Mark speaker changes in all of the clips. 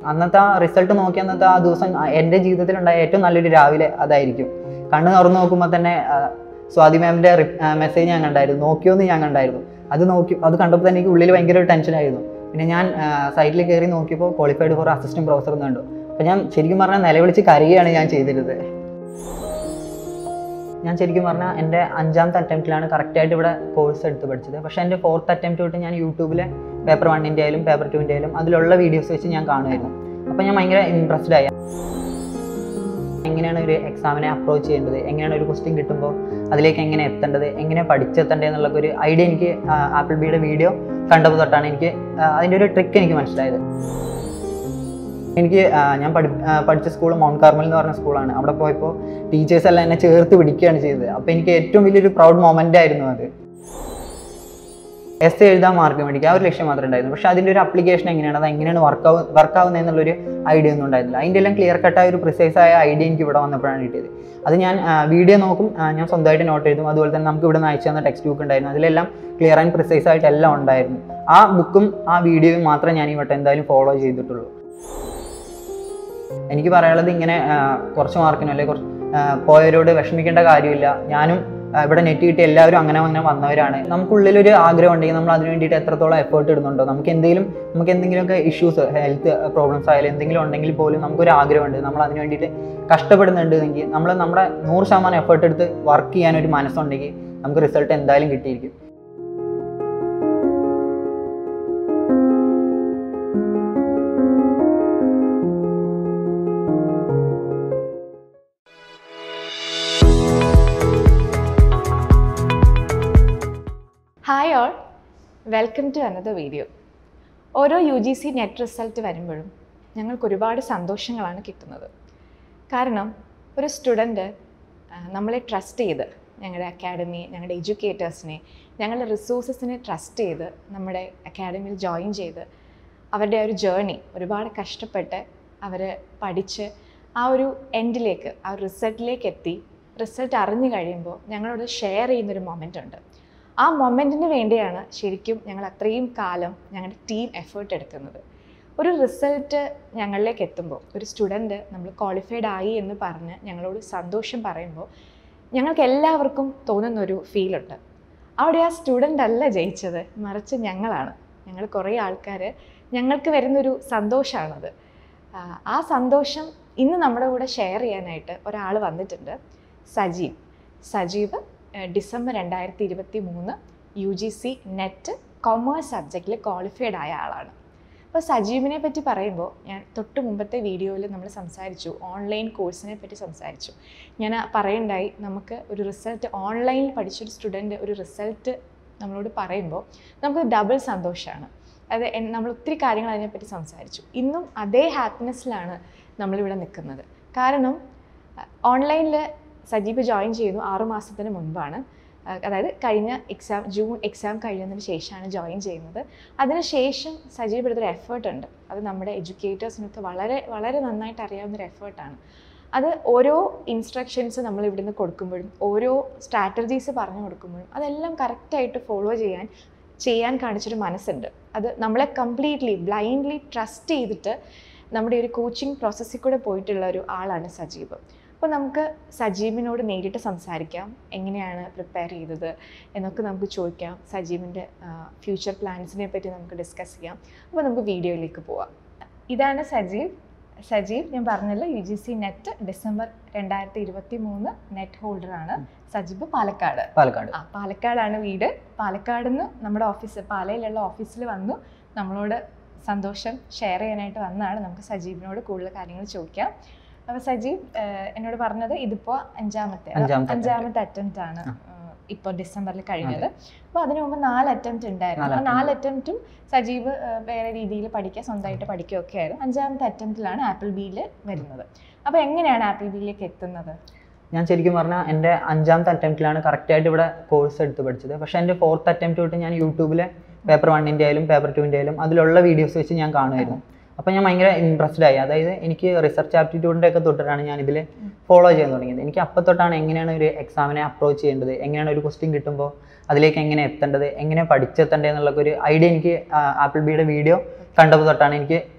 Speaker 1: അന്നത്തെ ആ റിസൾട്ട് നോക്കി അന്നത്തെ ആ ദിവസം ആ എൻ്റെ ജീവിതത്തിലുണ്ടായ ഏറ്റവും നല്ലൊരു രാവിലെ അതായിരിക്കും കണ്ണ് തുറന്ന് നോക്കുമ്പോൾ തന്നെ ആ, സ്വാതി മാമിൻ്റെ മെസ്സേജ് ഞാൻ കണ്ടായിരുന്നു നോക്കിയോന്ന് ഞാൻ കണ്ടായിരുന്നു അത് നോക്കി അത് കണ്ടപ്പോൾ തന്നെ എനിക്ക് ഉള്ളിൽ ഭയങ്കര ഒരു ടെൻഷനായിരുന്നു പിന്നെ ഞാൻ സൈറ്റിൽ കയറി നോക്കിയപ്പോൾ ക്വാളിഫൈഡ് ഫോർ അസിസ്റ്റന്റ് പ്രൊഫസർ എന്ന് കണ്ടു അപ്പോൾ ഞാൻ ശരിക്കും പറഞ്ഞാൽ നിലവിളിച്ച് കരയുകയാണ് ഞാൻ ചെയ്തിരുന്നത് ഞാൻ ശരിക്കും പറഞ്ഞാൽ എൻ്റെ അഞ്ചാമത്തെ അറ്റംപ്റ്റിലാണ് കറക്റ്റായിട്ട് ഇവിടെ കോഴ്സ് എടുത്ത് പഠിച്ചത് പക്ഷേ എൻ്റെ ഫോർത്ത് അറ്റംപ്റ്റ് തൊട്ട് ഞാൻ യൂട്യൂബിലെ പേപ്പർ വണ്ണിൻ്റെ ആയാലും പേപ്പർ ടുവിൻ്റെ ആയാലും അതിലുള്ള വീഡിയോസ് വെച്ച് ഞാൻ കാണുമായിരുന്നു അപ്പോൾ ഞാൻ ഭയങ്കര ഇൻട്രസ്റ്റഡ് ആയി എങ്ങനെയാണ് ഒരു എക്സാമിനെ അപ്രോച്ച് ചെയ്യേണ്ടത് എങ്ങനെയാണ് ഒരു ക്വസ്റ്റ്യൻ കിട്ടുമ്പോൾ അതിലേക്ക് എങ്ങനെ എത്തേണ്ടത് എങ്ങനെ പഠിച്ചെത്തേണ്ടത് എന്നുള്ള ഒരു ഐഡിയ എനിക്ക് ആപ്പിൾ ബിയുടെ വീഡിയോ കണ്ടപ്പോൾ തൊട്ടാണ് എനിക്ക് ആ, അതിൻ്റെ ഒരു ട്രിക്ക് എനിക്ക് മനസ്സിലായത് എനിക്ക് ആ, ഞാൻ പഠി ആ, പഠിച്ച സ്കൂൾ മൗണ്ട് കാർമൽ എന്ന് പറഞ്ഞ സ്കൂളാണ് അവിടെ പോയപ്പോൾ ടീച്ചേഴ്സ് എല്ലാം എന്നെ ചേർത്ത് പിടിക്കുകയാണ് ചെയ്തത് അപ്പോൾ എനിക്ക് ഏറ്റവും വലിയൊരു പ്രൗഡ് മൊമെൻ്റ് ആയിരുന്നു അത് എസ് എഴുതാൻ മാർക്ക് മേടിക്കുക ആ ഒരു ലക്ഷ്യം മാത്രമേ ഉണ്ടായിരുന്നു പക്ഷേ അതിൻ്റെ ഒരു അപ്ലിക്കേഷൻ എങ്ങനെയാണ് അത് എങ്ങനെയാണ് വർക്കാവ് വർക്കാവുന്നത് എന്നുള്ളൊരു ഐഡിയ ഒന്നും ഉണ്ടായിരുന്നില്ല അതിൻ്റെ എല്ലാം ക്ലിയർ കട്ടായ ഒരു പ്രിസൈസ് ആയ ഐഡിയ എനിക്ക് ഇവിടെ വന്നപ്പോഴാണ് കിട്ടിയത് അത് ഞാൻ വീഡിയോ നോക്കും ആ, ഞാൻ സ്വന്തമായിട്ട് നോട്ട് എഴുതും അതുപോലെ തന്നെ നമുക്ക് ഇവിടെ നിന്ന് അയച്ചു തന്ന ടെക്സ്റ്റ് ബുക്ക് ഉണ്ടായിരുന്നു അതിലെല്ലാം ക്ലിയർ ആൻഡ് പ്രിസൈസ് ആയിട്ട് എല്ലാം ഉണ്ടായിരുന്നു ആ ബുക്കും ആ വീഡിയോയും മാത്രമേ ഞാൻ ഈ വട്ടം എന്തായാലും ഫോളോ ചെയ്തിട്ടുള്ളൂ എനിക്ക് പറയാനുള്ളത് ഇങ്ങനെ ആ, കുറച്ച് മാർക്കിനോ അല്ലെങ്കിൽ കുറച്ച് ആ, പോയവരോട് വിഷമിക്കേണ്ട കാര്യമില്ല ഞാനും ആ, ഇവിടെ നെറ്റ് കിട്ടി എല്ലാവരും അങ്ങനെ അങ്ങനെ വന്നവരാണ് നമുക്കുള്ളിലൊരു ആഗ്രഹം ഉണ്ടെങ്കിൽ നമ്മൾ അതിന് വേണ്ടിയിട്ട് എത്രത്തോളം എഫേർട്ട് ഇടുന്നുണ്ടോ നമുക്ക് എന്തെങ്കിലും നമുക്ക് എന്തെങ്കിലുമൊക്കെ ഇഷ്യൂസ് ഹെൽത്ത് പ്രോബ്ലംസ് ആയാലും എന്തെങ്കിലും ഉണ്ടെങ്കിൽ പോലും നമുക്കൊരു ആഗ്രഹമുണ്ട് നമ്മൾ അതിന് വേണ്ടിയിട്ട് കഷ്ടപ്പെടുന്നുണ്ട് എങ്കിൽ നമ്മൾ നമ്മുടെ നൂറ് ശതമാനം എഫേർട്ട് എടുത്ത് വർക്ക് ചെയ്യാൻ ഒരു മനസ്സുണ്ടെങ്കിൽ നമുക്ക് റിസൾട്ട് എന്തായാലും കിട്ടിയിരിക്കും
Speaker 2: hi all welcome to another video ഓരോ U G C NET result വരുമ്പോഴും ഞങ്ങൾക്ക് ഒരുപാട് സന്തോഷങ്ങളാണ് കിട്ടുന്നത് കാരണം ഒരു സ്റ്റുഡൻറ്റ് നമ്മളെ ട്രസ്റ്റ് ചെയ്ത് ഞങ്ങളുടെ അക്കാഡമി ഞങ്ങളുടെ എഡ്യൂക്കേറ്റേഴ്സിനെ ഞങ്ങളുടെ റിസോഴ്സസിനെ ട്രസ്റ്റ് ചെയ്ത് നമ്മുടെ അക്കാഡമിയിൽ ജോയിൻ ചെയ്ത് അവരുടെ ആ ഒരു ജേർണി ഒരുപാട് കഷ്ടപ്പെട്ട് അവർ പഠിച്ച് ആ ഒരു എൻഡിലേക്ക് ആ ഒരു റിസൾട്ടിലേക്ക് എത്തി റിസൾട്ട് അറിഞ്ഞു കഴിയുമ്പോൾ ഞങ്ങളോട് ഷെയർ ചെയ്യുന്നൊരു മൊമെൻ്റ് ഉണ്ട് ആ മൊമെൻറ്റിന് വേണ്ടിയാണ് ശരിക്കും ഞങ്ങൾ അത്രയും കാലം ഞങ്ങളുടെ ടീം എഫേർട്ട് എടുക്കുന്നത് ഒരു റിസൾട്ട് ഞങ്ങളിലേക്ക് എത്തുമ്പോൾ ഒരു സ്റ്റുഡൻറ്റ് നമ്മൾ ക്വാളിഫൈഡ് ആയി എന്ന് പറഞ്ഞ് ഞങ്ങളോട് സന്തോഷം പറയുമ്പോൾ ഞങ്ങൾക്ക് എല്ലാവർക്കും തോന്നുന്നൊരു ഫീലുണ്ട് അവിടെ ആ സ്റ്റുഡൻ്റ് അല്ല ജയിച്ചത് മറിച്ച് ഞങ്ങളാണ് ഞങ്ങൾ കുറേ ആൾക്കാർ ഞങ്ങൾക്ക് വരുന്നൊരു സന്തോഷമാണത് ആ, ആ സന്തോഷം ഇന്ന് നമ്മുടെ കൂടെ ഷെയർ ചെയ്യാനായിട്ട് ഒരാൾ വന്നിട്ടുണ്ട് സജീവ് സജീവ് ഏഹ്, ഡിസംബർ രണ്ടായിരത്തി ഇരുപത്തി മൂന്ന് U G C NET commerce സബ്ജക്റ്റിൽ ക്വാളിഫൈഡ് ആയ ആളാണ് അപ്പോൾ സജീവിനെ പറ്റി പറയുമ്പോൾ ഞാൻ തൊട്ട് മുമ്പത്തെ വീഡിയോയിൽ നമ്മൾ സംസാരിച്ചു ഓൺലൈൻ കോഴ്സിനെ പറ്റി സംസാരിച്ചു ഞാൻ പറയുണ്ടായി നമുക്ക് ഒരു റിസൾട്ട് ഓൺലൈനിൽ പഠിച്ചൊരു സ്റ്റുഡൻറ്റ് ഒരു റിസൾട്ട് നമ്മളോട് പറയുമ്പോൾ നമുക്ക് ഡബിൾ സന്തോഷമാണ് അത് എൻ- നമ്മൾ ഒത്തിരി കാര്യങ്ങൾ അതിനെപ്പറ്റി സംസാരിച്ചു ഇന്നും അതേ ഹാപ്പിനെസ്സിലാണ് നമ്മളിവിടെ നിൽക്കുന്നത് കാരണം ഓൺലൈനിൽ സജീവ് ജോയിൻ ചെയ്തു ആറു മാസത്തിന് മുൻപാണ് അഹ് അതായത് കഴിഞ്ഞ എക്സാം ജൂൺ എക്സാം കഴിയുന്നതിന് ശേഷമാണ് ജോയിൻ ചെയ്യുന്നത് അതിനുശേഷം സജീവ് എടുത്തൊരു എഫേർട്ട് ഉണ്ട് അത് നമ്മുടെ എഡ്യൂക്കേറ്റേഴ്സിനൊക്കെ വളരെ വളരെ നന്നായിട്ട് അറിയാവുന്ന ഒരു എഫേർട്ടാണ് അത് ഓരോ ഇൻസ്ട്രക്ഷൻസ് നമ്മൾ ഇവിടുന്ന് കൊടുക്കുമ്പോഴും ഓരോ സ്ട്രാറ്റജീസ് പറഞ്ഞു കൊടുക്കുമ്പോഴും അതെല്ലാം കറക്റ്റായിട്ട് ഫോളോ ചെയ്യാൻ ചെയ്യാൻ കാണിച്ചൊരു മനസ്സുണ്ട് അത് നമ്മളെ കംപ്ലീറ്റ്ലി ബ്ലൈൻഡ്ലി ട്രസ്റ്റ് ചെയ്തിട്ട് നമ്മുടെ ഒരു കോച്ചിങ് പ്രോസസ്സിൽ കൂടെ പോയിട്ടുള്ള ഒരു ആളാണ് സജീവ് അപ്പോൾ നമുക്ക് സജീവിനോട് നേരിട്ട് സംസാരിക്കാം എങ്ങനെയാണ് പ്രിപ്പയർ ചെയ്തത് എന്നൊക്കെ നമുക്ക് ചോദിക്കാം സജീവിൻ്റെ ഫ്യൂച്ചർ പ്ലാൻസിനെ പറ്റി നമുക്ക് ഡിസ്കസ് ചെയ്യാം അപ്പോൾ നമുക്ക് വീഡിയോയിലേക്ക് പോവാം ഇതാണ് സജീവ് സജീവ് ഞാൻ പറഞ്ഞല്ലോ U G C NET December രണ്ടായിരത്തി ഇരുപത്തി മൂന്ന് നെറ്റ് ഹോൾഡറാണ് സജീവ് പാലക്കാട്
Speaker 1: പാലക്കാട്
Speaker 2: ആ പാലക്കാടാണ് വീട് പാലക്കാട് നിന്ന് നമ്മുടെ ഓഫീസ് പാലയിലുള്ള ഓഫീസിൽ വന്നു നമ്മളോട് സന്തോഷം ഷെയർ ചെയ്യാനായിട്ട് വന്നാണ് നമുക്ക് സജീവിനോട് കൂടുതൽ കാര്യങ്ങൾ ചോദിക്കാം അപ്പോൾ സജീവ് ഏഹ്, എന്നോട് പറഞ്ഞത് ഇതിപ്പോൾ അഞ്ചാമത്തെ അതാ-
Speaker 1: അഞ്ചാമത്തെ
Speaker 2: അഞ്ചാമത്തെ അറ്റംപ്റ്റ് ആണ് ഇപ്പോൾ ഡിസംബറിൽ കഴിഞ്ഞത് അപ്പോൾ അതിനു മുമ്പ് നാല് അറ്റംപ്റ്റ് ഉണ്ടായിരുന്നു
Speaker 1: നാല്
Speaker 2: ആ നാല് അറ്റംപ്റ്റും സജീവ് ഏഹ്, വേറെ രീതിയിൽ പഠിക്കുക സ്വന്തമായിട്ട് പഠിക്കുകയൊക്കെ ആയിരുന്നു അഞ്ചാമത്തെ അറ്റംപ്റ്റിലാണ് ആപ്പിൾ ബിയിൽ വരുന്നത് അപ്പോൾ എങ്ങനെയാണ് ആപ്പിൾ ബിയിലേക്ക് എത്തുന്നത്
Speaker 1: ഞാൻ ശരിക്കും പറഞ്ഞാൽ എൻ്റെ അഞ്ചാമത്തെ അറ്റംപ്റ്റിലാണ് കറക്റ്റായിട്ട് ഇവിടെ കോഴ്സ് എടുത്ത് പഠിച്ചത് പക്ഷേ എൻ്റെ ഫോർത്ത് അറ്റംപ്റ്റ് തൊട്ട് ഞാൻ യൂട്യൂബിലെ പേപ്പർ വണ്ണിൻ്റെ ആയാലും പേപ്പർ ടുവിൻ്റെ ആയാലും അതിലുള്ള വീഡിയോസ് വെച്ച് ഞാൻ കാണുമായിരുന്നു അപ്പോൾ ഞാൻ ഭയങ്കര ഇൻട്രസ്റ്റഡ് ആയി അതായത് എനിക്ക് റിസർച്ച് ആപ്റ്റിറ്റ്യൂഡിൻ്റെ ഒക്കെ തൊട്ടിട്ടാണ് ഞാൻ ഇതിൽ ഫോളോ ചെയ്യാൻ തുടങ്ങിയത് എനിക്ക് അപ്പോൾ തൊട്ടാണ് എങ്ങനെയാണ് ഒരു എക്സാമിനെ അപ്രോച്ച് ചെയ്യേണ്ടത് എങ്ങനെയാണ് ഒരു ക്വസ്റ്റ്യൻ കിട്ടുമ്പോൾ അതിലേക്ക് എങ്ങനെ എത്തേണ്ടത് എങ്ങനെ പഠിച്ചെത്തേണ്ടത് എന്നുള്ള ഒരു ഐഡിയ എനിക്ക് ആപ്പിൾ ബിയുടെ വീഡിയോ കണ്ടപ്പോൾ തൊട്ടാണ് എനിക്ക്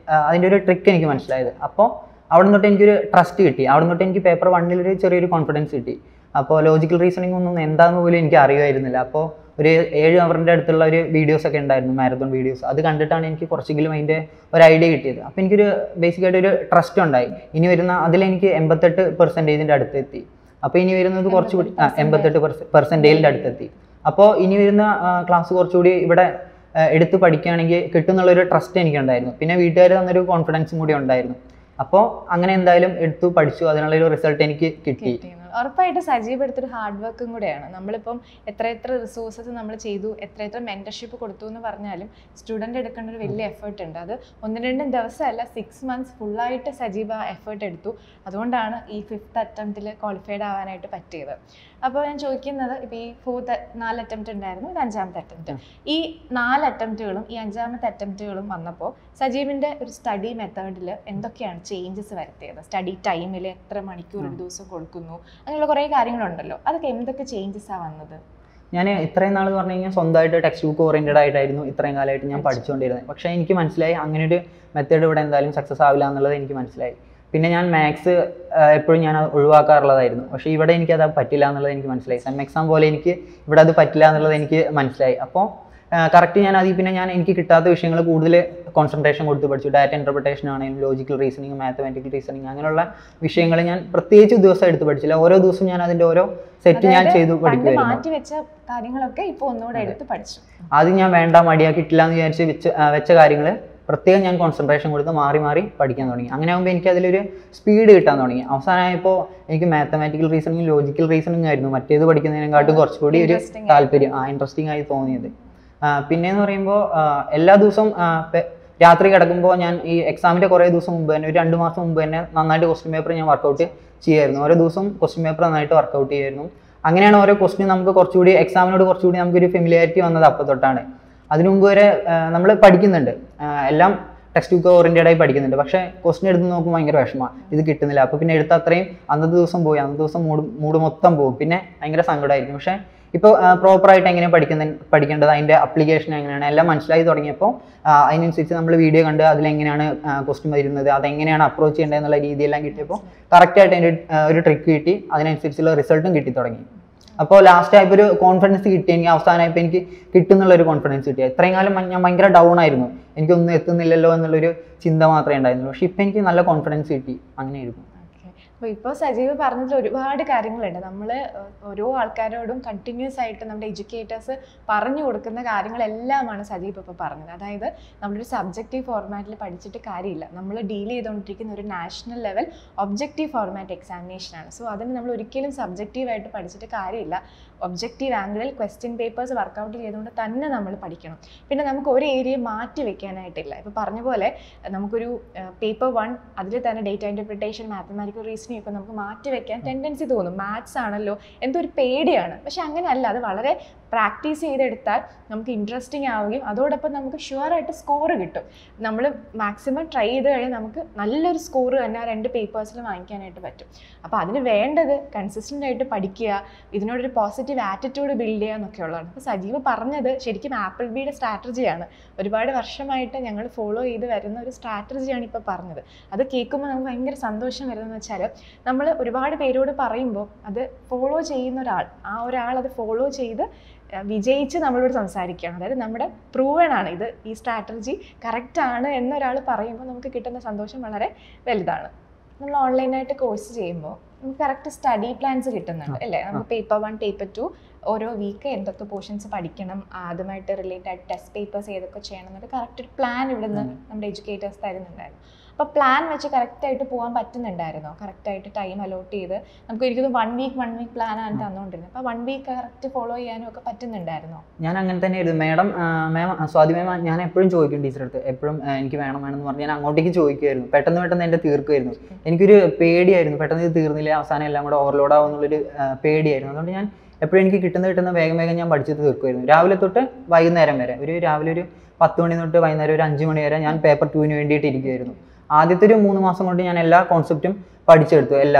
Speaker 1: ആ, അതിൻ്റെ ഒരു ട്രിക്ക് എനിക്ക് മനസ്സിലായത് അപ്പോൾ അവിടെ തൊട്ട് എനിക്കൊരു ട്രസ്റ്റ് കിട്ടി അവിടെ തൊട്ട് എനിക്ക് പേപ്പർ വണ്ണിൽ ഒരു ചെറിയൊരു കോൺഫിഡൻസ് കിട്ടി അപ്പോൾ ലോജിക്കൽ റീസണിങ് ഒന്നും എന്താണെന്ന് പോലും എനിക്ക് അറിയുമായിരുന്നില്ല അപ്പോൾ ഒരു ഏഴ് അവറിൻ്റെ അടുത്തുള്ള ഒരു വീഡിയോസ് ഒക്കെ ഉണ്ടായിരുന്നു മാരത്തോൺ വീഡിയോസ് അത് കണ്ടിട്ടാണ് എനിക്ക് കുറച്ചെങ്കിലും അതിൻ്റെ ഒരു ഐഡിയ കിട്ടിയത് അപ്പോൾ എനിക്കൊരു ബേസിക്കായിട്ട് ഒരു ട്രസ്റ്റ് ഉണ്ടായി ഇനി വരുന്ന അതിലെനിക്ക് എൺപത്തെട്ട് പെർസെൻറ്റേജിൻ്റെ അടുത്തെത്തി അപ്പോൾ ഇനി വരുന്നത് കുറച്ചുകൂടി ആ എൺപത്തെട്ട് പെർസെൻറ്റേജിൻ്റെ അടുത്തെത്തി അപ്പോൾ ഇനി വരുന്ന ക്ലാസ് കുറച്ചുകൂടി ഇവിടെ ആ, എടുത്ത് പഠിക്കുകയാണെങ്കിൽ കിട്ടുന്നുള്ളൊരു ട്രസ്റ്റ് എനിക്കുണ്ടായിരുന്നു പിന്നെ വീട്ടുകാർ തന്നൊരു കോൺഫിഡൻസും കൂടി ഉണ്ടായിരുന്നു അപ്പോൾ അങ്ങനെ എന്തായാലും എടുത്തു പഠിച്ചു അതിനുള്ളൊരു റിസൾട്ട് എനിക്ക് കിട്ടി
Speaker 2: കിട്ടിയെന്ന് ഉറപ്പായിട്ട് സജീവ് എടുത്തൊരു ഹാർഡ് വർക്കും കൂടെയാണ് നമ്മളിപ്പം എത്ര എത്ര റിസോഴ്സസ് നമ്മൾ ചെയ്തു എത്ര എത്ര മെൻറ്റർഷിപ്പ് കൊടുത്തു എന്ന് പറഞ്ഞാലും സ്റ്റുഡൻ്റ് എടുക്കേണ്ട ഒരു വലിയ എഫേർട്ട് ഉണ്ട് അത് ഒന്ന് രണ്ടും ദിവസമല്ല സിക്സ് മന്ത്സ് ഫുള്ളായിട്ട് സജീവ് ആ എഫേർട്ട് എടുത്തു അതുകൊണ്ടാണ് ഈ ഫിഫ്ത്ത് അറ്റംപ്റ്റിൽ ക്വാളിഫൈഡ് ആവാനായിട്ട് പറ്റിയത് അപ്പോൾ ഞാൻ ചോദിക്കുന്നത് ഇപ്പോൾ ഈ ഫോർത്ത് നാല് അറ്റംപ്റ്റ് ഉണ്ടായിരുന്നു ഇത് അഞ്ചാമത്തെ അറ്റംപ്റ്റ് ഈ നാല് അറ്റംപ്റ്റുകളും ഈ അഞ്ചാമത്തെ അറ്റംപ്റ്റുകളും വന്നപ്പോൾ സജീവിൻ്റെ ഒരു സ്റ്റഡി മെത്തേഡിൽ എന്തൊക്കെയാണ് ചേഞ്ചസ് വരുത്തിയത് സ്റ്റഡി ടൈമിൽ എത്ര മണിക്കൂർ ഒരു ദിവസം കൊടുക്കുന്നു അങ്ങനെയുള്ള കുറേ കാര്യങ്ങളുണ്ടല്ലോ അതൊക്കെ എന്തൊക്കെ ചേഞ്ചസാണ് വന്നത്
Speaker 1: ഞാൻ ഇത്രയും നാൾ പറഞ്ഞു കഴിഞ്ഞാൽ സ്വന്തമായിട്ട് ടെക്സ്റ്റ് ബുക്ക് ഓറിയൻറ്റഡ് ആയിട്ടായിരുന്നു ഇത്രയും കാലമായിട്ട് ഞാൻ പഠിച്ചുകൊണ്ടിരുന്നത് പക്ഷേ എനിക്ക് മനസ്സിലായി അങ്ങനെ ഒരു മെത്തേഡ് ഇവിടെ എന്തായാലും സക്സസ് ആവില്ല എന്നുള്ളത് എനിക്ക് മനസ്സിലായി പിന്നെ ഞാൻ മാത്സ് എപ്പോഴും ഞാൻ അത് ഒഴിവാക്കാറുള്ളതായിരുന്നു പക്ഷേ ഇവിടെ എനിക്ക് അത് പറ്റില്ല എന്നുള്ളത് എനിക്ക് മനസ്സിലായി സെം എക്സാം പോലെ എനിക്ക് ഇവിടെ അത് പറ്റില്ല എന്നുള്ളത് എനിക്ക് മനസ്സിലായി അപ്പോൾ കറക്റ്റ് ഞാൻ അതിൽ പിന്നെ ഞാൻ എനിക്ക് കിട്ടാത്ത വിഷയങ്ങൾ കൂടുതൽ കോൺസെൻട്രേഷൻ കൊടുത്ത് പഠിച്ചു ഡാറ്റ ഇൻ്റർപ്രിട്ടേഷൻ ആണെങ്കിലും ലോജിക്കൽ റീസണിങ് മാത്തമാറ്റിക്കൽ റീസണിങ് അങ്ങനെയുള്ള വിഷയങ്ങൾ ഞാൻ പ്രത്യേകിച്ച് ദിവസം എടുത്ത് പഠിച്ചില്ല ഓരോ ദിവസവും ഞാൻ അതിൻ്റെ ഓരോ സെറ്റ് ഞാൻ
Speaker 2: അതായത്
Speaker 1: ചെയ്തു
Speaker 2: പണ്ട്
Speaker 1: പഠിക്കുമായിരുന്നു
Speaker 2: മാറ്റി വെച്ച കാര്യങ്ങളൊക്കെ ഇപ്പോൾ ഒന്നുകൂടെ എടുത്ത് പഠിച്ചു
Speaker 1: ആദ്യം ഞാൻ വേണ്ട മടിയാക്കിയിട്ടില്ല എന്ന് വിചാരിച്ച് വെച്ച ആ, വെച്ച കാര്യങ്ങൾ പ്രത്യേകം ഞാൻ കോൺസെൻട്രേഷൻ കൊടുത്ത് മാറി മാറി പഠിക്കാൻ തുടങ്ങി അങ്ങനെ ആകുമ്പോൾ എനിക്ക് അതിലൊരു സ്പീഡ് കിട്ടാൻ തുടങ്ങി അവസാനമായപ്പോൾ എനിക്ക് മാത്തമാറ്റിക്കൽ റീസണിങ് ലോജിക്കൽ റീസണിങ് ആയിരുന്നു മറ്റേത് പഠിക്കുന്നതിനെക്കാട്ടും കുറച്ചുകൂടി ഒരു
Speaker 2: Interesting
Speaker 1: താല്പര്യം ആ ഇൻട്രസ്റ്റിംഗ് ആയി തോന്നിയത് ആ, പിന്നെന്ന് പറയുമ്പോൾ ആ, എല്ലാ ദിവസവും ആ, പെ- രാത്രി കിടക്കുമ്പോൾ ഞാൻ ഈ എക്സാമിൻ്റെ കുറേ ദിവസം മുമ്പ് തന്നെ ഒരു രണ്ട് മാസം മുമ്പ് തന്നെ നന്നായിട്ട് ക്വസ്റ്റ്യൻ പേപ്പർ ഞാൻ വർക്കൗട്ട് ചെയ്യുമായിരുന്നു ഓരോ ദിവസം ക്വസ്റ്റ്യൻ പേപ്പർ നന്നായിട്ട് വർക്കൗട്ട് ചെയ്യുമായിരുന്നു അങ്ങനെയാണ് ഓരോ ക്വസ്റ്റ്യൻ നമുക്ക് കുറച്ചുകൂടി എക്സാമിനോട് കുറച്ചുകൂടി നമുക്കൊരു ഫെമിലിയാരിറ്റി വന്നത് അപ്പോൾ തൊട്ടാണ് അതിനു മുമ്പ് വരെ നമ്മൾ പഠിക്കുന്നുണ്ട് ആ, എല്ലാം ടെക്സ്റ്റ് ബുക്ക് ഓറിയൻറ്റഡ് ആയി പഠിക്കുന്നുണ്ട് പക്ഷേ ക്വസ്റ്റ്യൻ എടുത്ത് നോക്കുമ്പോൾ ഭയങ്കര വിഷമമാണ് ഇത് കിട്ടുന്നില്ല അപ്പോൾ പിന്നെ എടുത്ത അത്രയും അന്നത്തെ ദിവസം പോയി അന്നത്തെ ദിവസം മൂഡ് മൂഡ് മൊത്തം പോകും പിന്നെ ഭയങ്കര സങ്കടമായിരിക്കും പക്ഷേ ഇപ്പോൾ പ്രോപ്പറായിട്ട് എങ്ങനെ പഠിക്കുന്ന പഠിക്കേണ്ടത് അതിൻ്റെ അപ്ലിക്കേഷൻ എങ്ങനെയാണ് എല്ലാം മനസ്സിലായി തുടങ്ങിയപ്പോൾ ആ, അതിനനുസരിച്ച് നമ്മൾ വീഡിയോ കണ്ട് അതിലെങ്ങനെയാണ് ക്വസ്റ്റ്യൻ വരുന്നത് അതെങ്ങനെയാണ് അപ്രോച്ച് ചെയ്യേണ്ടത് എന്നുള്ള രീതിയെല്ലാം കിട്ടിയപ്പോൾ കറക്റ്റായിട്ട് അതിൻ്റെ ഒരു ട്രിക്ക് കിട്ടി അതിനനുസരിച്ചുള്ള റിസൾട്ടും കിട്ടി തുടങ്ങി അപ്പോൾ ലാസ്റ്റ് ആയപ്പോൾ ഒരു കോൺഫിഡൻസ് കിട്ടി എനിക്ക് അവസാനമായപ്പോൾ എനിക്ക് കിട്ടുന്നുള്ള ഒരു കോൺഫിഡൻസ് കിട്ടി ഇത്രയും കാലം ഞാൻ ഭയങ്കര ഡൗൺ ആയിരുന്നു എനിക്കൊന്നും എത്തുന്നില്ലല്ലോ എന്നുള്ളൊരു ചിന്ത മാത്രമേ ഉണ്ടായിരുന്നുള്ളൂ പക്ഷേ ഇപ്പം എനിക്ക് നല്ല കോൺഫിഡൻസ് കിട്ടി അങ്ങനെയായിരുന്നു
Speaker 2: അപ്പോൾ ഇപ്പോൾ സജീവ് പറഞ്ഞതിൽ ഒരുപാട് കാര്യങ്ങളുണ്ട് നമ്മൾ ഓരോ ആൾക്കാരോടും കണ്ടിന്യൂസ് ആയിട്ട് നമ്മുടെ എഡ്യൂക്കേറ്റേഴ്സ് പറഞ്ഞു കൊടുക്കുന്ന കാര്യങ്ങളെല്ലാമാണ് സജീവ് ഇപ്പോൾ പറഞ്ഞത് അതായത് നമ്മളൊരു സബ്ജക്റ്റീവ് ഫോർമാറ്റിൽ പഠിച്ചിട്ട് കാര്യമില്ല നമ്മൾ ഡീൽ ചെയ്തുകൊണ്ടിരിക്കുന്ന ഒരു നാഷണൽ ലെവൽ ഒബ്ജക്റ്റീവ് ഫോർമാറ്റ് എക്സാമിനേഷനാണ് സോ അതിന് നമ്മൾ ഒരിക്കലും സബ്ജക്റ്റീവായിട്ട് പഠിച്ചിട്ട് കാര്യമില്ല ഒബ്ജക്റ്റീവ് ആംഗിളിൽ ക്വസ്റ്റ്യൻ പേപ്പേഴ്സ് വർക്കൗട്ട് ചെയ്തുകൊണ്ട് തന്നെ നമ്മൾ പഠിക്കണം പിന്നെ നമുക്ക് ഒരു ഏരിയ മാറ്റി വെക്കാനായിട്ടില്ല ഇപ്പോൾ പറഞ്ഞ പോലെ നമുക്കൊരു പേപ്പർ വൺ അതിൽ തന്നെ ഡേറ്റ ഇൻ്റർപ്രിട്ടേഷൻ മാത്തമാറ്റിക്കൽ റീസണിങ് ഒക്കെ നമുക്ക് മാറ്റി വെക്കാൻ ടെൻഡൻസി തോന്നും മാത്സ് ആണല്ലോ എന്തോ ഒരു പേടിയാണ് പക്ഷെ അങ്ങനെയല്ല അത് വളരെ പ്രാക്ടീസ് ചെയ്തെടുത്താൽ നമുക്ക് ഇൻട്രസ്റ്റിംഗ് ആവുകയും അതോടൊപ്പം നമുക്ക് ഷുവറായിട്ട് സ്കോർ കിട്ടും നമ്മൾ മാക്സിമം ട്രൈ ചെയ്ത് കഴിഞ്ഞാൽ നമുക്ക് നല്ലൊരു സ്കോർ തന്നെ ആ രണ്ട് പേപ്പേഴ്സിൽ വാങ്ങിക്കാനായിട്ട് പറ്റും അപ്പോൾ അതിന് വേണ്ടത് കൺസിസ്റ്റൻ്റ് ആയിട്ട് പഠിക്കുക ഇതിനോടൊരു പോസിറ്റീവ് ആറ്റിറ്റ്യൂഡ് ബിൽഡ് ചെയ്യുക എന്നൊക്കെ ഉള്ളതാണ് അപ്പോൾ സജീവ് പറഞ്ഞത് ശരിക്കും ആപ്പിൾ ബിയുടെ സ്ട്രാറ്റജിയാണ് ഒരുപാട് വർഷമായിട്ട് ഞങ്ങൾ ഫോളോ ചെയ്ത് വരുന്ന ഒരു സ്ട്രാറ്റജിയാണ് ഇപ്പോൾ പറഞ്ഞത് അത് കേൾക്കുമ്പോൾ നമുക്ക് ഭയങ്കര സന്തോഷം വരുന്നതെന്ന് വെച്ചാൽ നമ്മൾ ഒരുപാട് പേരോട് പറയുമ്പോൾ അത് ഫോളോ ചെയ്യുന്ന ഒരാൾ ആ ഒരാൾ അത് ഫോളോ ചെയ്ത് അഹ് വിജയിച്ച് നമ്മളോട് സംസാരിക്കുകയാണ് അതായത് നമ്മുടെ പ്രൂവൺ ആണ് ഇത് ഈ സ്ട്രാറ്റജി കറക്റ്റ് ആണ് എന്നൊരാൾ പറയുമ്പോൾ നമുക്ക് കിട്ടുന്ന സന്തോഷം വളരെ വലുതാണ് നമ്മൾ ഓൺലൈനായിട്ട് കോഴ്സ് ചെയ്യുമ്പോൾ നമുക്ക് കറക്റ്റ് സ്റ്റഡി പ്ലാൻസ് കിട്ടുന്നുണ്ട് അല്ലേ നമുക്ക് പേപ്പർ വൺ പേപ്പർ ടു ഓരോ വീക്ക് എന്തൊക്കെ പോർഷൻസ് പഠിക്കണം അതുമായിട്ട് റിലേറ്റഡ് ആയിട്ട് ടെസ്റ്റ് പേപ്പേഴ്സ് ഏതൊക്കെ ചെയ്യണം എന്നൊക്കെ കറക്റ്റ് ഒരു പ്ലാൻ ഇവിടുന്ന് നമ്മുടെ എഡ്യൂക്കേറ്റേഴ്സ് തരുന്നുണ്ടായിരുന്നു അപ്പോൾ പ്ലാൻ വെച്ച് കറക്റ്റായിട്ട് പോകാൻ പറ്റുന്നുണ്ടായിരുന്നോ കറക്റ്റായിട്ട് ടൈം അലോട്ട് ചെയ്ത് നമുക്ക് ഒരിക്കലും one week one week plan ആണ് തന്നുകൊണ്ടിരുന്നത് അപ്പോൾ വൺ വീക്ക് കറക്റ്റ് ഫോളോ ചെയ്യാനും ഒക്കെ പറ്റുന്നുണ്ടായിരുന്നോ
Speaker 1: ഞാൻ അങ്ങനെ തന്നെ ആയിരുന്നു മാഡം മാം സ്വാതി മാം ഞാൻ എപ്പോഴും ചോദിക്കും ടീച്ചറെ അടുത്ത് എപ്പോഴും ആ, എനിക്ക് വേണം വേണം എന്ന് പറഞ്ഞ് ഞാൻ അങ്ങോട്ടേക്ക് ചോദിക്കുമായിരുന്നു പെട്ടെന്ന് പെട്ടെന്ന് എൻ്റെ തീർക്കുമായിരുന്നു എനിക്കൊരു പേടിയായിരുന്നു പെട്ടെന്ന് ഇത് തീർന്നില്ല അവസാനം എല്ലാം കൂടെ ഓവർലോഡ് ആവുന്നുള്ളൊരു ആ, പേടിയായിരുന്നു അതുകൊണ്ട് ഞാൻ എപ്പോഴും എനിക്ക് കിട്ടുന്ന കിട്ടുന്ന വേഗം വേഗം ഞാൻ പഠിച്ച് തീർക്കുമായിരുന്നു രാവിലെ തൊട്ട് വൈകുന്നേരം വരെ ഒരു രാവിലെ ഒരു പത്ത് മണി തൊട്ട് വൈകുന്നേരം ഒരു അഞ്ച് മണി വരെ ഞാൻ പേപ്പർ ടുവിന് വേണ്ടിയിട്ട് ഇരിക്കുമായിരുന്നു ആദ്യത്തെ ഒരു മൂന്ന് മാസം കൊണ്ട് ഞാൻ എല്ലാ കോൺസെപ്റ്റും പഠിച്ചെടുത്തു എല്ലാതും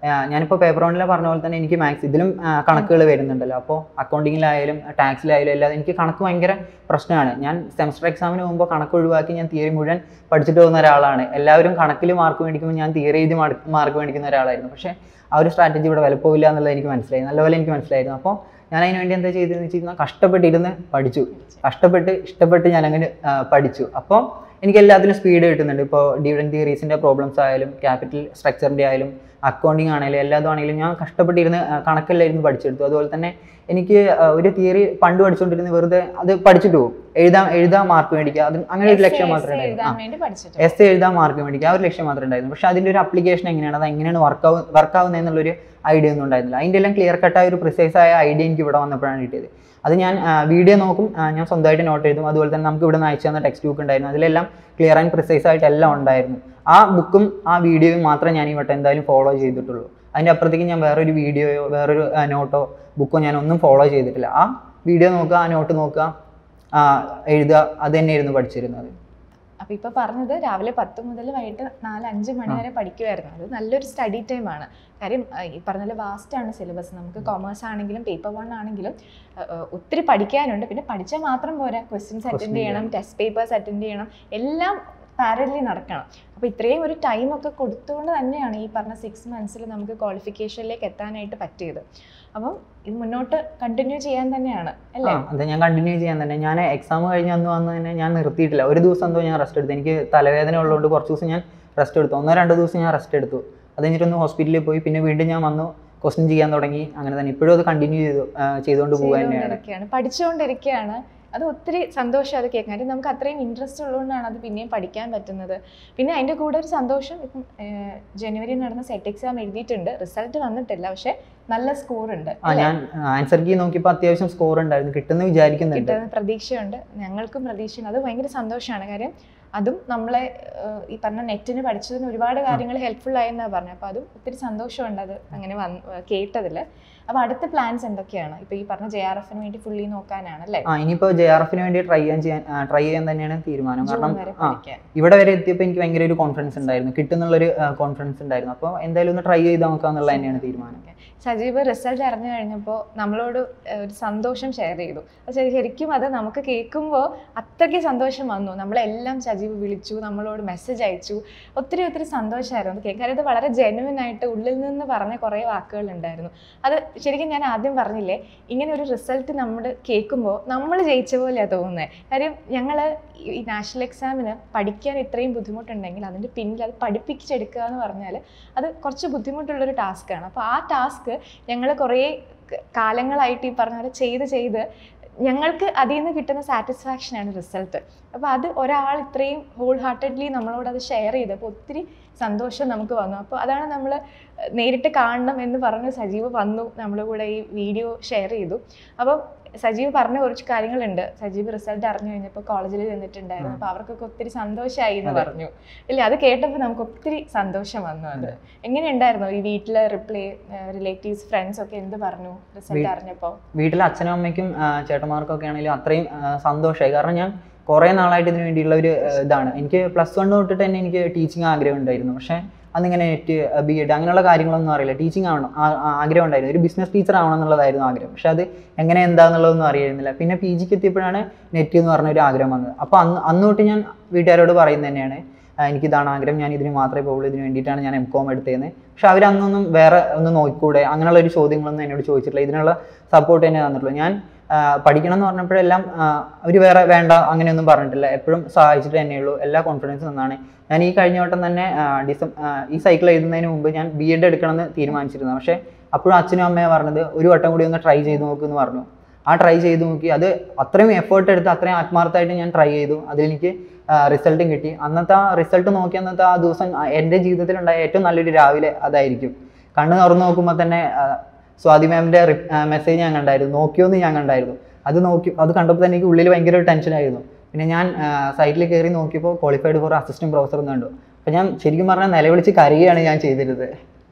Speaker 1: ഞാനിപ്പോൾ പേപ്പർ വണ്ണിലെ പറഞ്ഞ പോലെ തന്നെ എനിക്ക് മാത്സ് ഇതിലും കണക്കുകൾ വരുന്നുണ്ടല്ലോ അപ്പോൾ അക്കൗണ്ടിങ്ങിലായാലും ടാക്സിലായാലും എല്ലാം എനിക്ക് കണക്ക് ഭയങ്കര പ്രശ്നമാണ് ഞാൻ സെമസ്റ്റർ എക്സാമിന് പോകുമ്പോൾ കണക്ക് ഒഴിവാക്കി ഞാൻ തിയറി മുഴുവൻ പഠിച്ചിട്ട് പോകുന്ന ഒരാളാണ് എല്ലാവരും കണക്കിൽ മാർക്ക് മേടിക്കുമ്പോൾ ഞാൻ തിയറി എഴുതി മാർക്ക് മേടിക്കുന്ന ഒരാളായിരുന്നു പക്ഷേ ആ ഒരു സ്ട്രാറ്റജി ഇവിടെ വിലപ്പോവില്ല എന്നുള്ളത് എനിക്ക് മനസ്സിലായി നല്ലപോലെ എനിക്ക് മനസ്സിലായിരുന്നു അപ്പോൾ ഞാൻ അതിന് വേണ്ടി എന്താ ചെയ്തതെന്ന് വെച്ച് കഴിഞ്ഞാൽ കഷ്ടപ്പെട്ടിരുന്ന് പഠിച്ചു കഷ്ടപ്പെട്ട് ഇഷ്ടപ്പെട്ട് ഞാൻ അങ്ങനെ പഠിച്ചു അപ്പോൾ എനിക്ക് എല്ലാത്തിലും സ്പീഡ് കിട്ടുന്നുണ്ട് ഇപ്പോൾ ഡിവിഡൻ തിയറീസിൻ്റെ പ്രോബ്ലംസ് ആയാലും ക്യാപിറ്റൽ സ്ട്രക്ചറിൻ്റെ ആയാലും അക്കൗണ്ടിങ് ആണെങ്കിലും എല്ലാതും ആണെങ്കിലും ഞാൻ കഷ്ടപ്പെട്ടിരുന്ന് ആ, കണക്കെല്ലാം ഇരുന്ന് പഠിച്ചെടുത്തു അതുപോലെ തന്നെ എനിക്ക് ആ, ഒരു തിയറി പണ്ട് പഠിച്ചുകൊണ്ടിരുന്ന വെറുതെ അത് പഠിച്ചിട്ട് പോകും എഴുതാൻ എഴുതാൻ മാർക്ക് മേടിക്കുക അത് അങ്ങനെ ഒരു ലക്ഷ്യം മാത്രമേ ഉണ്ടായിരുന്നു
Speaker 2: എഴുതാൻ
Speaker 1: ആ.
Speaker 2: വേണ്ടി പഠിച്ചിട്ട്
Speaker 1: എസ് എഴുതാൻ മാർക്ക് മേടിക്കുക ആ ഒരു ലക്ഷ്യം മാത്രമേ ഉണ്ടായിരുന്നു പക്ഷേ അതിൻ്റെ ഒരു അപ്ലിക്കേഷൻ എങ്ങനെയാണ് അത് എങ്ങനെയാണ് വർക്കാവ് വർക്കാവുന്നത് എന്നുള്ളൊരു ഐഡിയ ഒന്നും ഉണ്ടായിരുന്നില്ല അതിൻ്റെ എല്ലാം ക്ലിയർ കട്ടായ ഒരു പ്രിസൈസ് ആയ ഐഡിയ എനിക്ക് ഇവിടെ വന്നപ്പോഴാണ് കിട്ടിയത് അത് ഞാൻ വീഡിയോ നോക്കും ആ, ഞാൻ സ്വന്തമായിട്ട് നോട്ട് എഴുതും അതുപോലെ തന്നെ നമുക്ക് ഇവിടെ നിന്ന് അയച്ചു തന്ന ടെക്സ്റ്റ് ബുക്ക് ഉണ്ടായിരുന്നു അതിലെല്ലാം ക്ലിയർ ആൻഡ് പ്രിസൈസ് ആയിട്ട് എല്ലാം ഉണ്ടായിരുന്നു ആ ബുക്കും ആ വീഡിയോയും മാത്രമേ ഞാൻ ഈ വട്ടം എന്തായാലും ഫോളോ ചെയ്തിട്ടുള്ളൂ അതിൻ്റെ അപ്പുറത്തേക്ക് ഞാൻ വേറൊരു വീഡിയോയോ വേറൊരു നോട്ടോ ബുക്കോ ഞാൻ ഒന്നും ഫോളോ ചെയ്തിട്ടില്ല ആ വീഡിയോ നോക്കുക ആ നോട്ട് നോക്കുക ആ, എഴുതുക അത് തന്നെയായിരുന്നു പഠിച്ചിരുന്നത്
Speaker 2: അപ്പൊ ഇപ്പൊ പറഞ്ഞത് രാവിലെ പത്ത് മുതൽ വൈകിട്ട് നാല് അഞ്ച് മണി വരെ പഠിക്കുമായിരുന്നു അത് നല്ലൊരു സ്റ്റഡി ടൈം ആണ് കാര്യം ആ, ഈ പറഞ്ഞ പോലെ വാസ്റ്റ് ആണ് സിലബസ് നമുക്ക് കൊമേഴ്സ് ആണെങ്കിലും പേപ്പർ വൺ ആണെങ്കിലും ആ, ആ, ഒത്തിരി പഠിക്കാനുണ്ട് പിന്നെ പഠിച്ചാൽ മാത്രം പോരാ ക്വസ്റ്റ്യൻസ് അറ്റൻഡ്
Speaker 1: Question
Speaker 2: ചെയ്യണം ടെസ്റ്റ് പേപ്പേഴ്സ് അറ്റൻഡ് ചെയ്യണം എല്ലാം പാരലി നടക്കണം അപ്പോൾ ഇത്രയും ഒരു ടൈം ഒക്കെ കൊടുത്തുകൊണ്ട് തന്നെയാണ് ഈ പറഞ്ഞ സിക്സ് മന്ത്സിൽ നമുക്ക് ക്വാളിഫിക്കേഷനിലേക്ക് എത്താനായിട്ട് പറ്റിയത് അപ്പം ഇത് മുന്നോട്ട് കണ്ടിന്യൂ ചെയ്യാൻ തന്നെയാണ് അല്ലേ
Speaker 1: ആ അതെ ഞാൻ കണ്ടിന്യൂ ചെയ്യാൻ തന്നെ ഞാൻ എക്സാം കഴിഞ്ഞ് അന്ന് വന്ന് തന്നെ ഞാൻ നിർത്തിയിട്ടില്ല ഒരു ദിവസം എന്തോ ഞാൻ റെസ്റ്റ് എടുത്തു എനിക്ക് തലവേദന ഉള്ളതുകൊണ്ട് കുറച്ച് ദിവസം ഞാൻ റെസ്റ്റ് എടുത്തു ഒന്നോ രണ്ടോ ദിവസം ഞാൻ റെസ്റ്റ് എടുത്തു അത് കഴിഞ്ഞിട്ടൊന്ന് ഹോസ്പിറ്റലിൽ പോയി പിന്നെ വീണ്ടും ഞാൻ വന്നു ക്വസ്റ്റ്യൻ ചെയ്യാൻ തുടങ്ങി അങ്ങനെ തന്നെ ഇപ്പോഴും അത് കണ്ടിന്യൂ ചെയ്തു ആ, ചെയ്തുകൊണ്ട് പോകുക തന്നെയാണ്
Speaker 2: ചെയ്തുകൊണ്ടിരിക്കുകയാണ് പഠിച്ചുകൊണ്ടിരിക്കുകയാണ് അത് ഒത്തിരി സന്തോഷം അത് കേൾക്കാൻ കാര്യം നമുക്ക് അത്രയും ഇൻട്രസ്റ്റ് ഉള്ളതുകൊണ്ടാണ് അത് പിന്നെയും പഠിക്കാൻ പറ്റുന്നത് പിന്നെ അതിൻ്റെ കൂടെ ഒരു സന്തോഷം ഇപ്പം ജനുവരി നടന്ന സെറ്റ് എക്സാം എഴുതിയിട്ടുണ്ട് റിസൾട്ട് വന്നിട്ടില്ല പക്ഷെ നല്ല സ്കോർ ഉണ്ട്
Speaker 1: ആ ഞാൻ ആൻസർ കീ നോക്കിയപ്പോൾ അത്യാവശ്യം സ്കോർ ഉണ്ടായിരുന്നു കിട്ടുമെന്ന് വിചാരിക്കുന്നുണ്ട്
Speaker 2: കിട്ടുന്ന പ്രതീക്ഷയുണ്ട് ഞങ്ങൾക്കും പ്രതീക്ഷയുണ്ട് അത് ഭയങ്കര സന്തോഷമാണ് കാര്യം അതും നമ്മളെ ഏഹ്, ഈ പറഞ്ഞ നെറ്റിന് പഠിച്ചതിന് ഒരുപാട് കാര്യങ്ങൾ ഹെൽപ്ഫുൾ ആയെന്നാണ് പറഞ്ഞത് അപ്പോൾ അതും ഒത്തിരി സന്തോഷമുണ്ട് അത് അങ്ങനെ വന്ന് കേട്ടതിൽ അപ്പോൾ അടുത്ത പ്ലാൻസ് എന്തൊക്കെയാണ് ഇപ്പോൾ ഈ പറഞ്ഞ ജെ ആർ എഫിന് വേണ്ടി ഫുള്ളി നോക്കാനാണ് അല്ലേ
Speaker 1: ആ ഇനിയിപ്പോൾ ജെ ആർ എഫിന് വേണ്ടി ട്രൈ ചെയ്യാൻ ചെയ്യാൻ ട്രൈ ചെയ്യാൻ തന്നെയാണ് തീരുമാനം
Speaker 2: ജൂൺ
Speaker 1: കാരണം
Speaker 2: വരെ
Speaker 1: ആ
Speaker 2: പഠിക്കാൻ
Speaker 1: ഇവിടെ വരെ എത്തിയപ്പോൾ എനിക്ക് ഭയങ്കര ഒരു കോൺഫിഡൻസ് ഉണ്ടായിരുന്നു കിട്ടുന്നുള്ളൊരു കോൺഫിഡൻസ് ഉണ്ടായിരുന്നു അപ്പോൾ എന്തായാലും ഒന്ന് ട്രൈ ചെയ്ത് നോക്കാന്നുള്ളത് തന്നെയാണ് തീരുമാനം
Speaker 2: സജീവ് റിസൾട്ട് അറിഞ്ഞു കഴിഞ്ഞപ്പോൾ നമ്മളോട് ഏഹ്, ഒരു സന്തോഷം ഷെയർ ചെയ്തു അത് ശരി- ശരിക്കും അത് നമുക്ക് കേൾക്കുമ്പോൾ അത്രയ്ക്ക് സന്തോഷം വന്നു നമ്മളെല്ലാം സജീവ് വിളിച്ചു നമ്മളോട് മെസ്സേജ് അയച്ചു ഒത്തിരി ഒത്തിരി സന്തോഷമായിരുന്നു അത് കേൾക്കാൻ ഇത് വളരെ ജെനുവിൻ ആയിട്ട് ഉള്ളിൽ നിന്ന് പറഞ്ഞ കുറേ വാക്കുകൾ ഉണ്ടായിരുന്നു അത് ശരിക്കും ഞാൻ ആദ്യം പറഞ്ഞില്ലേ ഇങ്ങനെ ഒരു റിസൾട്ട് നമ്മൾ കേൾക്കുമ്പോൾ നമ്മൾ ജയിച്ച പോലെയാണ് തോന്നുന്നത് കാര്യം ഞങ്ങൾ ഈ നാഷണൽ എക്സാമിന് പഠിക്കാൻ ഇത്രയും ബുദ്ധിമുട്ടുണ്ടെങ്കിൽ അതിൻ്റെ പിന്നിൽ അത് പഠിപ്പിച്ചെടുക്കുക എന്ന് പറഞ്ഞാൽ അത് കുറച്ച് ബുദ്ധിമുട്ടുള്ളൊരു ടാസ്ക്കാണ് അപ്പോൾ ആ ടാസ്ക് ഞങ്ങൾ കുറേ ക- കാലങ്ങളായിട്ട് ഈ പറഞ്ഞ പോലെ ചെയ്ത് ചെയ്ത് ഞങ്ങൾക്ക് അതിൽ നിന്ന് കിട്ടുന്ന സാറ്റിസ്ഫാക്ഷനാണ് റിസൾട്ട് അപ്പോൾ അത് ഒരാൾ ഇത്രയും ഹോൾ ഹാർട്ടഡ്ലി നമ്മളോട് അത് ഷെയർ ചെയ്തപ്പോൾ ഒത്തിരി സന്തോഷം നമുക്ക് വന്നു അപ്പോൾ അതാണ് നമ്മൾ നേരിട്ട് കാണണം എന്ന് പറഞ്ഞ് സജീവ് വന്നു നമ്മുടെ കൂടെ ഈ വീഡിയോ ഷെയർ ചെയ്തു അപ്പം സജീവ് പറഞ്ഞ കുറച്ച് കാര്യങ്ങളുണ്ട് സജീവ് റിസൾട്ട് അറിഞ്ഞു കഴിഞ്ഞപ്പോൾ കോളേജിൽ ചെന്നിട്ടുണ്ടായിരുന്നു അപ്പോൾ അവർക്കൊക്കെ ഒത്തിരി സന്തോഷമായി എന്ന്
Speaker 1: അതെ.
Speaker 2: പറഞ്ഞു ഇല്ല അത് കേട്ടപ്പോൾ നമുക്ക് ഒത്തിരി സന്തോഷം വന്നു അത് എങ്ങനെയുണ്ടായിരുന്നു ഈ വീട്ടിലെ റിപ്ലൈ റിലേറ്റീവ്സ് ഫ്രണ്ട്സ് ഒക്കെ എന്ത് പറഞ്ഞു റിസൾട്ട്
Speaker 1: വീ-
Speaker 2: അറിഞ്ഞപ്പോൾ
Speaker 1: വീട്ടിലെ അച്ഛനും അമ്മയ്ക്കും ആ, ചേട്ടന്മാർക്കൊക്കെ ആണെങ്കിലും അത്രയും സന്തോഷമായി കാരണം ഞാൻ കുറേ നാളായിട്ട് ഇതിന് വേണ്ടിയുള്ള ഒരു ആ, ഇതാണ് എനിക്ക് പ്ലസ് വൺ തൊട്ടിട്ട് തന്നെ എനിക്ക് ടീച്ചിങ് ആഗ്രഹം ഉണ്ടായിരുന്നു പക്ഷേ അന്നിങ്ങനെ നെറ്റ് ബി എഡ് അങ്ങനെയുള്ള കാര്യങ്ങളൊന്നും അറിയില്ല ടീച്ചിങ് ആവണം ആ- ആ- ആഗ്രഹം ഉണ്ടായിരുന്നു ഒരു ബിസിനസ് ടീച്ചർ ആവണം എന്നുള്ളതായിരുന്നു ആഗ്രഹം പക്ഷെ അത് എങ്ങനെ എന്താണെന്നുള്ളതൊന്നും അറിയുന്നില്ല പിന്നെ പി ജിക്ക് എത്തിയപ്പോഴാണ് നെറ്റ് എന്ന് പറഞ്ഞ ഒരു ആഗ്രഹം വന്നത് അപ്പോൾ അന്ന് അന്ന് തൊട്ട് ഞാൻ വീട്ടുകാരോട് പറയുന്നത് തന്നെയാണ് ആ, എനിക്കിതാണ് ആഗ്രഹം ഞാൻ ഇതിന് മാത്രമേ പോകുള്ളൂ ഇതിന് വേണ്ടിയിട്ടാണ് ഞാൻ എം കോം എടുത്തതെന്ന് പക്ഷെ അവരന്നൊന്നും വേറെ ഒന്ന് നോക്കിക്കൂടെ അങ്ങനെയുള്ള ഒരു ചോദ്യങ്ങളൊന്നും എന്നോട് ചോദിച്ചിട്ടില്ല ഇതിനുള്ള സപ്പോർട്ട് തന്നെ തന്നിട്ടുള്ളൂ ഞാൻ ആ, പഠിക്കണം എന്ന് പറഞ്ഞപ്പോഴെല്ലാം അവർ വേറെ വേണ്ട അങ്ങനെയൊന്നും പറഞ്ഞിട്ടില്ല എപ്പോഴും സഹായിച്ചിട്ട് തന്നെയുള്ളൂ എല്ലാ കോൺഫിഡൻസും നന്നാണ് ഞാൻ ഈ കഴിഞ്ഞ വട്ടം തന്നെ ഡിസം ഈ സൈക്കിൾ എഴുതുന്നതിന് മുമ്പ് ഞാൻ ബി എഡ് എടുക്കണമെന്ന് തീരുമാനിച്ചിരുന്നു പക്ഷേ അപ്പോഴും അച്ഛനും അമ്മയും പറഞ്ഞത് ഒരു വട്ടം കൂടി ഒന്ന് ട്രൈ ചെയ്ത് നോക്ക് എന്ന് പറഞ്ഞു ആ ട്രൈ ചെയ്ത് നോക്കി അത് അത്രയും എഫേർട്ട് എടുത്ത് അത്രയും ആത്മാർത്ഥമായിട്ട് ഞാൻ ട്രൈ ചെയ്തു അതിലെനിക്ക് റിസൾട്ടും കിട്ടി അന്നത്തെ ആ റിസൾട്ട് നോക്കി അന്നത്തെ ആ ദിവസം ആ, എൻ്റെ ജീവിതത്തിലുണ്ടായ ഏറ്റവും നല്ലൊരു രാവിലെ അതായിരിക്കും കണ്ണ് തുറന്ന് നോക്കുമ്പോൾ തന്നെ ആ, സ്വാതി മാമിൻ്റെ മെസ്സേജ് ഞാൻ കണ്ടായിരുന്നു നോക്കിയോന്ന് ഞാൻ കണ്ടായിരുന്നു അത് നോക്കി അത് കണ്ടപ്പോൾ തന്നെ എനിക്ക് ഉള്ളിൽ ഭയങ്കര ഒരു ടെൻഷനായിരുന്നു പിന്നെ ഞാൻ സൈറ്റിൽ കയറി നോക്കിയപ്പോൾ ക്വാളിഫൈഡ് ഫോർ അസിസ്റ്റന്റ് പ്രൊഫസർ എന്ന് കണ്ടു അപ്പോൾ ഞാൻ ശരിക്കും പറഞ്ഞാൽ നിലവിളിച്ച് കരയുകയാണ് ഞാൻ ചെയ്തിരുന്നത്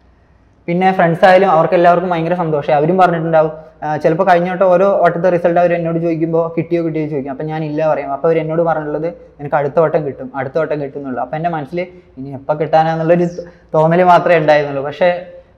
Speaker 1: പിന്നെ ഫ്രണ്ട്സ് ആയാലും അവർക്ക് എല്ലാവർക്കും ഭയങ്കര സന്തോഷമായി അവരും പറഞ്ഞിട്ടുണ്ടാവും ചിലപ്പോൾ കഴിഞ്ഞ വട്ടം ഓരോ വട്ടത്തെ റിസൾട്ട് അവർ എന്നോട് ചോദിക്കുമ്പോൾ കിട്ടിയോ കിട്ടിയോ ചോദിക്കും അപ്പം ഞാൻ ഇല്ല പറയും അപ്പോൾ അവർ എന്നോട് പറഞ്ഞിട്ടുള്ളത് നിനക്ക് അടുത്ത വട്ടം കിട്ടും അടുത്ത വട്ടം കിട്ടും എന്നുള്ളൂ അപ്പം എൻ്റെ മനസ്സിൽ ഇനി എപ്പോൾ കിട്ടാനാന്നുള്ളൊരു തോന്നൽ മാത്രമേ ഉണ്ടായിരുന്നുള്ളൂ പക്ഷേ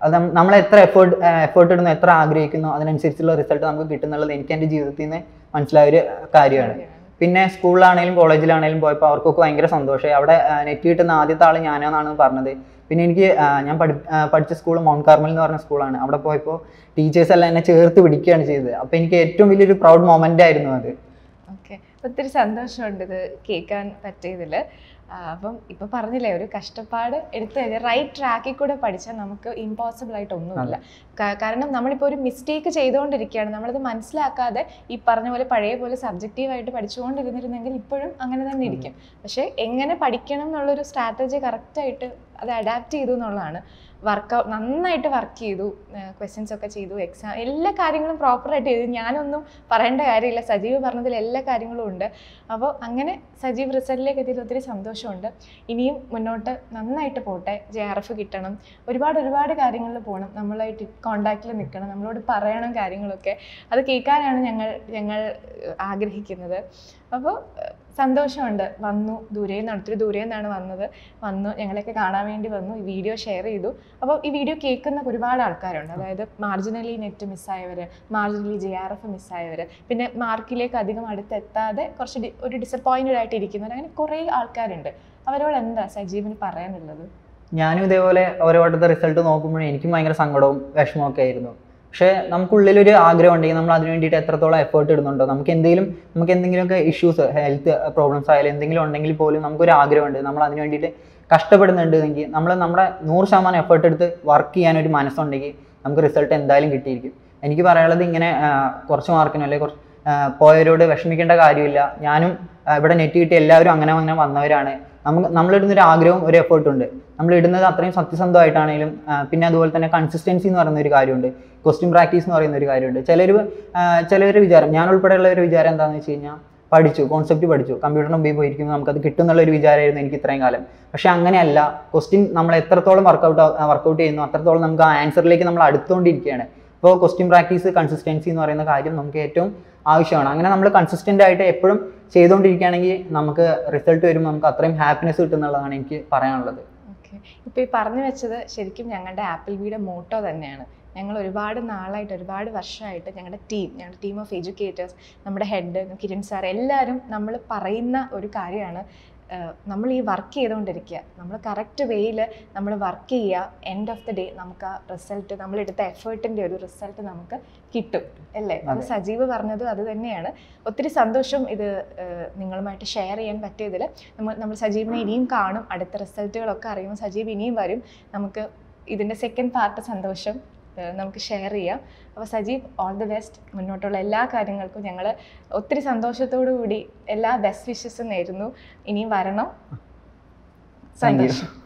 Speaker 1: അത് നം- നമ്മൾ എത്ര എഫേർട്ട് എഫേർട്ട് ഇടുന്നു എത്ര ആഗ്രഹിക്കുന്നു അതിനനുസരിച്ചുള്ള റിസൾട്ട് നമുക്ക് കിട്ടുന്നുള്ളത് എനിക്ക് എൻ്റെ ജീവിതത്തിൽ നിന്ന് മനസ്സിലായ ഒരു കാര്യമാണ് പിന്നെ സ്കൂളിലാണെങ്കിലും കോളേജിലാണെങ്കിലും പോയപ്പോൾ അവർക്കൊക്കെ ഭയങ്കര സന്തോഷമായി അവിടെ നെറ്റ് കിട്ടുന്ന ആദ്യത്തെ ആൾ ഞാനാണെന്നാണ് പറഞ്ഞത് പിന്നെ എനിക്ക് ആ, ഞാൻ പഠി ആ, പഠിച്ച സ്കൂൾ മൗണ്ട് കാർമൽ എന്ന് പറഞ്ഞ സ്കൂളാണ് അവിടെ പോയപ്പോൾ ടീച്ചേഴ്സ് എല്ലാം എന്നെ ചേർത്ത് പിടിക്കുകയാണ് ചെയ്തത് അപ്പോൾ എനിക്ക് ഏറ്റവും വലിയൊരു പ്രൗഡ് മൊമെൻ്റ് ആയിരുന്നു അത്
Speaker 2: ഓക്കെ ഒത്തിരി സന്തോഷമുണ്ട് ഇത് കേൾക്കാൻ പറ്റിയതിൽ അപ്പം ഇപ്പൊ പറഞ്ഞില്ലേ ഒരു കഷ്ടപ്പാട് എടുത്തു കഴിഞ്ഞാൽ റൈറ്റ് ട്രാക്കിൽ കൂടെ പഠിച്ചാൽ നമുക്ക് ഇമ്പോസിബിൾ ആയിട്ട് ഒന്നുമില്ല കാ- കാരണം നമ്മളിപ്പോൾ ഒരു മിസ്റ്റേക്ക് ചെയ്തുകൊണ്ടിരിക്കുകയാണ് നമ്മളത് മനസ്സിലാക്കാതെ ഈ പറഞ്ഞ പോലെ പഴയ പോലെ സബ്ജക്റ്റീവായിട്ട് പഠിച്ചുകൊണ്ടിരുന്നിരുന്നെങ്കിൽ ഇപ്പോഴും അങ്ങനെ തന്നെ ഇരിക്കും പക്ഷേ എങ്ങനെ പഠിക്കണം എന്നുള്ളൊരു സ്ട്രാറ്റജി കറക്റ്റായിട്ട് അത് അഡാപ്റ്റ് ചെയ്തു എന്നുള്ളതാണ് വർക്ക് നന്നായിട്ട് വർക്ക് ചെയ്തു ക്വസ്റ്റ്യൻസ് ഒക്കെ ചെയ്തു എക്സാം എല്ലാ കാര്യങ്ങളും പ്രോപ്പറായിട്ട് ചെയ്തു ഞാനൊന്നും പറയേണ്ട കാര്യമില്ല സജീവ് പറഞ്ഞതിൽ എല്ലാ കാര്യങ്ങളും ഉണ്ട് അപ്പോൾ അങ്ങനെ സജീവ് റിസൾട്ടിലേക്ക് എത്തിയത് ഒത്തിരി സന്തോഷമുണ്ട് ഇനിയും മുന്നോട്ട് നന്നായിട്ട് പോട്ടെ ജെ ആർ എഫ് കിട്ടണം ഒരുപാട് ഒരുപാട് കാര്യങ്ങളിൽ പോകണം നമ്മളായിട്ട് കോണ്ടാക്റ്റിൽ നിൽക്കണം നമ്മളോട് പറയണം കാര്യങ്ങളൊക്കെ അത് കേൾക്കാനാണ് ഞങ്ങൾ ഞങ്ങൾ ഏഹ്, ആഗ്രഹിക്കുന്നത് അപ്പോൾ ഏഹ്, സന്തോഷമുണ്ട് വന്നു ദൂരെ നിന്നാണ് ഒത്തിരി ദൂരെ നിന്നാണ് വന്നത് വന്നു ഞങ്ങളെയൊക്കെ കാണാൻ വേണ്ടി വന്നു ഈ വീഡിയോ ഷെയർ ചെയ്തു അപ്പോൾ ഈ വീഡിയോ കേൾക്കുന്ന ഒരുപാട് ആൾക്കാരുണ്ട് അതായത് മാർജിനലി നെറ്റ് മിസ്സായവർ മാർജിനലി ജെ ആർ എഫ് മിസ്സായവർ പിന്നെ മാർക്കിലേക്ക് അധികം അടുത്തെത്താതെ കുറച്ച് ഡി- ഒരു ഡിസപ്പോയിൻറ്റഡ് ആയിട്ട് ഇരിക്കുന്നവർ അങ്ങനെ കുറേ ആൾക്കാരുണ്ട് അവരോട് എന്താ സജീവന് പറയാനുള്ളത്
Speaker 1: ഞാനും ഇതേപോലെ ഓരോ വട്ടത്തെ റിസൾട്ട് നോക്കുമ്പോഴേ എനിക്കും ഭയങ്കര സങ്കടവും വിഷമവും ഒക്കെ ആയിരുന്നു പക്ഷേ നമുക്കുള്ളിലൊരു ആഗ്രഹം ഉണ്ടെങ്കിൽ നമ്മൾ അതിന് വേണ്ടിയിട്ട് എത്രത്തോളം എഫേർട്ട് ഇടുന്നുണ്ടോ നമുക്ക് എന്തെങ്കിലും നമുക്ക് എന്തെങ്കിലുമൊക്കെ ഇഷ്യൂസ് ഹെൽത്ത് പ്രോബ്ലംസ് ആയാലും എന്തെങ്കിലും ഉണ്ടെങ്കിൽ പോലും നമുക്കൊരു ആഗ്രഹമുണ്ട് നമ്മൾ അതിന് വേണ്ടിയിട്ട് കഷ്ടപ്പെടുന്നുണ്ട് എങ്കിൽ നമ്മൾ നമ്മുടെ നൂറ് ശതമാനം എഫേർട്ട് എടുത്ത് വർക്ക് ചെയ്യാൻ ഒരു മനസ്സുണ്ടെങ്കിൽ നമുക്ക് റിസൾട്ട് എന്തായാലും കിട്ടിയിരിക്കും എനിക്ക് പറയാനുള്ളത് ഇങ്ങനെ ആ, കുറച്ച് മാർക്കിനോ അല്ലെങ്കിൽ കുറച്ച് ആ, പോയവരോട് വിഷമിക്കേണ്ട കാര്യമില്ല ഞാനും ആ, ഇവിടെ നെറ്റ് കിട്ടി എല്ലാവരും അങ്ങനെ അങ്ങനെ വന്നവരാണ് നമുക്ക് നമ്മളിടുന്ന ഒരു ആഗ്രഹവും ഒരു എഫേർട്ടും ഉണ്ട് നമ്മൾ ഇടുന്നത് അത്രയും സത്യസന്ധമായിട്ടാണെങ്കിലും ആ, പിന്നെ അതുപോലെ തന്നെ കൺസിസ്റ്റൻസി എന്ന് പറയുന്ന ഒരു കാര്യമുണ്ട് ക്വസ്റ്റ്യൻ പ്രാക്ടീസ് എന്ന് പറയുന്ന ഒരു കാര്യമുണ്ട് ചിലർ ചിലവരുടെ വിചാരം ഞാൻ ഉൾപ്പെടെയുള്ള ഒരു വിചാരം എന്താണെന്ന് വെച്ച് കഴിഞ്ഞാൽ പഠിച്ചു കോൺസെപ്റ്റ് പഠിച്ചു കമ്പ്യൂട്ടറിന് മുമ്പിൽ പോയിരിക്കുമ്പോൾ നമുക്കത് കിട്ടും എന്നുള്ള ഒരു വിചാരമായിരുന്നു എനിക്ക് ഇത്രയും കാലം പക്ഷെ അങ്ങനെയല്ല ക്വസ്റ്റ്യൻ നമ്മൾ എത്രത്തോളം വർക്കൗട്ട് വർക്കൗട്ട് ചെയ്യുന്നു അത്രത്തോളം നമുക്ക് ആ ആൻസറിലേക്ക് നമ്മൾ അടുത്തുകൊണ്ടിരിക്കുകയാണ് അപ്പോൾ ക്വസ്റ്റ്യൻ പ്രാക്ടീസ് കൺസിസ്റ്റൻസി എന്ന് പറയുന്ന കാര്യം നമുക്ക് ഏറ്റവും ആവശ്യമാണ് അങ്ങനെ നമ്മൾ കൺസിസ്റ്റൻ്റ് ആയിട്ട് എപ്പോഴും ചെയ്തുകൊണ്ടിരിക്കുകയാണെങ്കിൽ നമുക്ക് റിസൾട്ട് വരുമ്പോൾ നമുക്ക് അത്രയും ഹാപ്പിനെസ് കിട്ടുന്നുള്ളതാണ് എനിക്ക് പറയാനുള്ളത്
Speaker 2: ഓക്കെ ഇപ്പോൾ ഈ പറഞ്ഞു വെച്ചത് ശരിക്കും ഞങ്ങളുടെ ആപ്പിൾ ബിയുടെ മോട്ടോ തന്നെയാണ് ഞങ്ങൾ ഒരുപാട് നാളായിട്ട് ഒരുപാട് വർഷമായിട്ട് ഞങ്ങളുടെ ടീം ഞങ്ങളുടെ ടീം ഓഫ് എഡ്യൂക്കേറ്റേഴ്സ് നമ്മുടെ ഹെഡ് കിരൺ സാർ എല്ലാവരും നമ്മൾ പറയുന്ന ഒരു കാര്യമാണ് ആഹ് നമ്മൾ ഈ വർക്ക് ചെയ്തുകൊണ്ടിരിക്കുക നമ്മൾ കറക്റ്റ് വേയിൽ നമ്മൾ വർക്ക് ചെയ്യുക എൻഡ് ഓഫ് ദി ഡേ നമുക്ക് ആ റിസൾട്ട് നമ്മളെടുത്ത എഫേർട്ടിൻ്റെ ഒരു റിസൾട്ട് നമുക്ക് കിട്ടും അല്ലേ അത്
Speaker 1: അതെ.
Speaker 2: സജീവ് പറഞ്ഞതും അത് തന്നെയാണ് ഒത്തിരി സന്തോഷം ഇത് ആഹ് നിങ്ങളുമായിട്ട് ഷെയർ ചെയ്യാൻ പറ്റിയതിൽ നമ്മൾ നമ്മൾ സജീവിനെ ഇനിയും കാണും അടുത്ത റിസൾട്ടുകളൊക്കെ അറിയുമ്പോൾ സജീവ് ഇനിയും വരും നമുക്ക് ഇതിൻ്റെ സെക്കൻഡ് പാർട്ട് സന്തോഷം ഏഹ് നമുക്ക് ഷെയർ ചെയ്യാം അപ്പോൾ സജീവ് ഓൾ ദി ബെസ്റ്റ് മുന്നോട്ടുള്ള എല്ലാ കാര്യങ്ങൾക്കും ഞങ്ങൾ ഒത്തിരി സന്തോഷത്തോടു കൂടി എല്ലാ ബെസ്റ്റ് വിഷസും നേരുന്നു ഇനിയും വരണം
Speaker 1: താങ്ക് യു
Speaker 2: സന്തോഷം